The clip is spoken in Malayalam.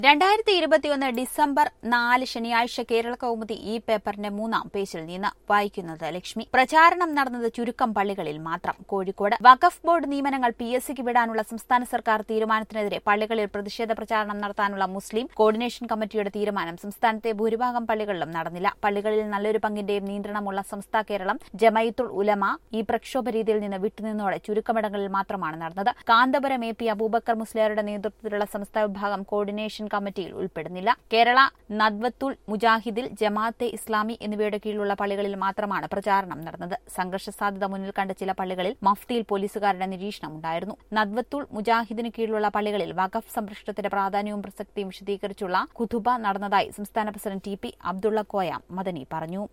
രണ്ടായിരത്തി ഇരുപത്തിയൊന്ന് ഡിസംബർ നാല് ശനിയാഴ്ച കേരള കൗമുദി ഈ പേപ്പറിന്റെ മൂന്നാം പേജിൽ നിന്ന് വായിക്കുന്നത് ലക്ഷ്മി പ്രചാരണം നടന്നത് ചുരുക്കം പള്ളികളിൽ മാത്രം കോഴിക്കോട് വഖഫ് ബോർഡ് നിയമനങ്ങൾ പി എസ് സിക്ക് വിടാനുള്ള സംസ്ഥാന സർക്കാർ തീരുമാനത്തിനെതിരെ പള്ളികളിൽ പ്രതിഷേധ പ്രചാരണം നടത്താനുള്ള മുസ്ലിം കോർഡിനേഷൻ കമ്മിറ്റിയുടെ തീരുമാനം സംസ്ഥാനത്തെ ഭൂരിഭാഗം പള്ളികളിലും നടന്നില്ല പള്ളികളിൽ നല്ലൊരു പങ്കിന്റെയും നിയന്ത്രണമുള്ള സംസ്ഥാന കേരളം ജമയത്തുൽ ഉലമ ഈ പ്രക്ഷോഭ രീതിയിൽ നിന്ന് വിട്ടുനിന്നോടെ ചുരുക്കമിടങ്ങളിൽ മാത്രമാണ് നടന്നത് കാന്തപുരം എ പി അബൂബക്കർ മുസ്ലിയാരുടെ നേതൃത്വത്തിലുള്ള സംസ്ഥാന വിഭാഗം കോർഡിനേഷൻ കമ്മിറ്റിയിൽ ഉൾപ്പെടുന്നില്ല കേരള നദ്വത്തുൽ മുജാഹിദിൽ ജമാഅത്തെ ഇസ്ലാമി എന്നിവയുടെ കീഴിലുള്ള പള്ളികളിൽ മാത്രമാണ് പ്രചാരണം നടന്നത് സംഘർഷ സാധ്യത മുന്നിൽ കണ്ട ചില പള്ളികളിൽ മഫ്തിയിൽ പോലീസുകാരുടെ നിരീക്ഷണം ഉണ്ടായിരുന്നു നദ്വത്തുൽ മുജാഹിദിന് കീഴിലുള്ള പള്ളികളിൽ വഖഫ് സംരക്ഷണത്തിന്റെ പ്രാധാന്യവും പ്രസക്തിയും വിശദീകരിച്ചുള്ള കുതുബ നടന്നതായി സംസ്ഥാന പ്രസിഡന്റ് ടി പി അബ്ദുള്ള കോയ മദനി പറഞ്ഞു